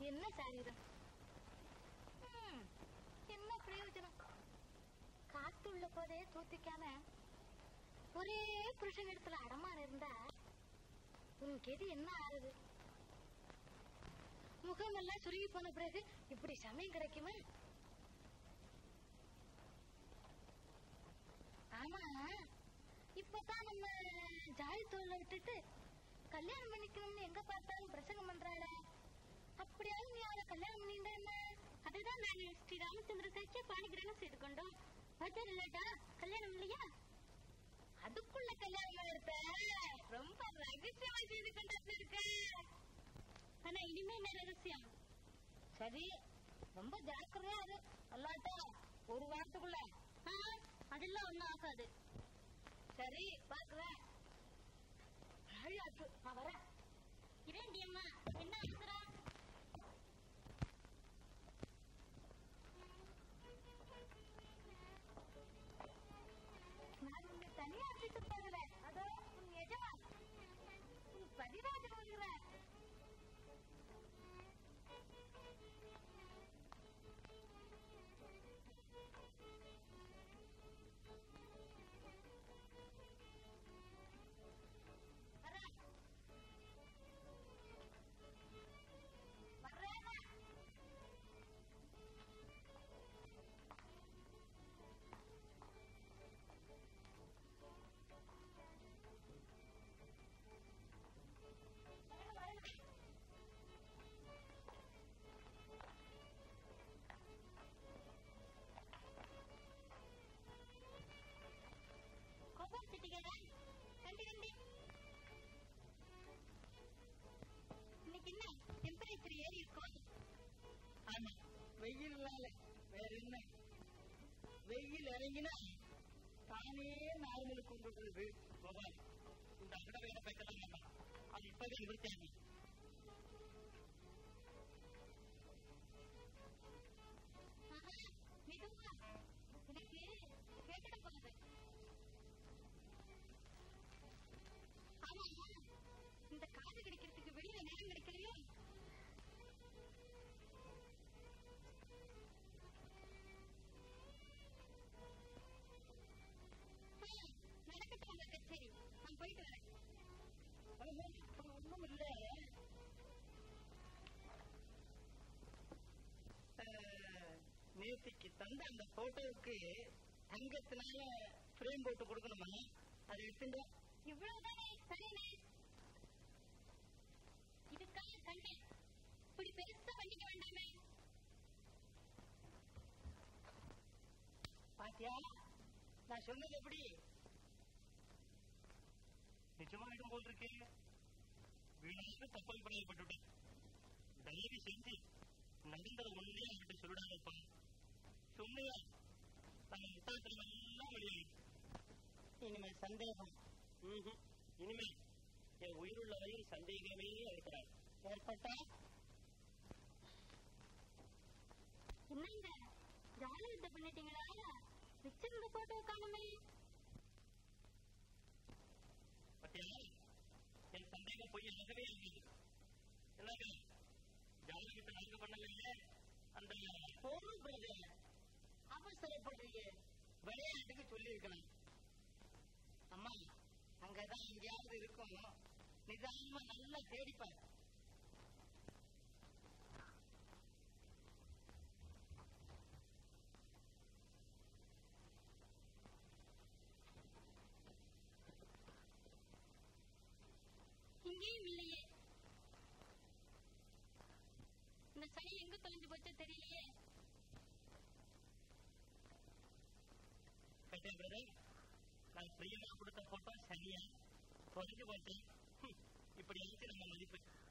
என்ன சாரீரம் ம், என்ன பிரயோஜனம் காத்துள்ள போதே தூத்திக்காம ஒரே புருஷன் இடத்துல அடமானம் இருந்தா உன் கெதி என்ன ஆறுது முகமெல்லாம் சுருங்கி போன பிறகு இப்படி சமயம் கிடைக்குமா ஆமா இப்பதான் நம்ம ஜாதி தொழில விட்டுட்டு கல்யாணம் பண்ணிக்கணும்னு எங்க பார்த்தாலும் பிரசங்கம் பண்றாளே அப்படியாவது நீ அவளை கல்யாணம் பண்ணிட்டா என்ன அதுதான் நான் ஸ்ரீ ராமச்சந்திர சேர்ச்சி பாணிகிரகம் செய்து கொண்டோம் பஜர் இல்லட்டா கல்யாணம் இல்லையா அதுக்குள்ள கல்யாணம் எடுத்த ரொம்ப ரகசியமா செய்து கொண்டு இருக்க ஆனா இனிமே என்ன ரகசியம் சரி ரொம்ப ஜாக்கிரதையா இரு அல்லாட்டா ஒரு வாரத்துக்குள்ள ஆ, அதெல்லாம் ஒண்ணும் ஆகாது சரி பாக்குறேன் நாளாக்கு நான் வரேன் இரண்டி அம்மா என்ன அவசரம் நான் உன்னை தனியா அழைத்து போகிறேன் அதோ உன் எஜமா உன் பதிராஜன் வருகிறேன் வரேன். வர்றேன்னா. வரேன், வரேன். கோபம் சிட்டிகளா கண்டி கண்டி இன்னைக்கு என்ன டெம்பரேச்சர் ஏறி இருக்கும் ஆமா வெயில்னால வேற என்ன வெயில் இறங்கினா தானே நார்மலுக்கு கொண்டு வருது கோபால் இந்த அகட வேலை பேசலாம் வேண்டாம் அது இப்பவே நிவர்த்தியாகி ஆஹா, மெதுவா எனக்கு கேட்டுட போகுது ஆமா இந்த காது கிடைக்கிறதுக்கு வெளியில நேரம் கிடைக்கலையோ ஆ, நடக்கட்டும் உங்க கச்சேரி நான் போயிட்டு வரேன் ஒண்ணும் இல்ல அஹ், நேத்திக்கு தந்த அந்த போட்டோவுக்கு தங்கத்தினால ஃப்ரேம் போட்டு கொடுக்கணுமா அதை எடுத்துட்டு இவ்வளவுதானே சரிண்ணே இதுக்காக கண்டேன் இப்படி பெருசா பண்ணிக்க வேண்டாமே பாத்தியா நான் சொன்னது எப்படி நிஜமாயிடும் போல் இருக்கே வீணாக தப்பல் பண்ணப்பட்டுட்டேன் தயவு செஞ்சு நடந்ததை ஒண்ணே அவர்கிட்ட சொல்லிடாதப்பா சொன்னியா நம்ம முட்டாள்தனம் எல்லாம் வெளியாயிடும் இனிமே சந்தேகம் ம்ஹும். இனிமே என் உயிருள்ள வரையில் சந்தேகமே இருக்கிறார் ஏற்பட்டா என்னங்க ஜாலி வித்த பண்ணிட்டீங்களா வச்சிருந்த போட்டோ காணுமே பத்தியா என் சந்தேகம் பொய் ஆகவே இல்லை என்னங்க ஜாதகத்தை நாங்க பண்ணலையே அந்த போதும் பிரதர் அவசரப்படுறீங்க விளையாட்டுக்கு சொல்லி இருக்கலாம் அம்மா அங்கதான் எங்கேயாவது இருக்கும் நிதானமா நல்லா தேடிப்பார் இங்கேயும் இல்லையே இந்த சனி எங்க தொலைஞ்சு போச்சோ தெரியலையே கட்டே பிரதர் நான் பிரியமா கொடுத்த போட்டோ சரியா தொலைஞ்சு போட்டேன் ஹம், இப்படி ஆச்சு நம்ம மதிப்பு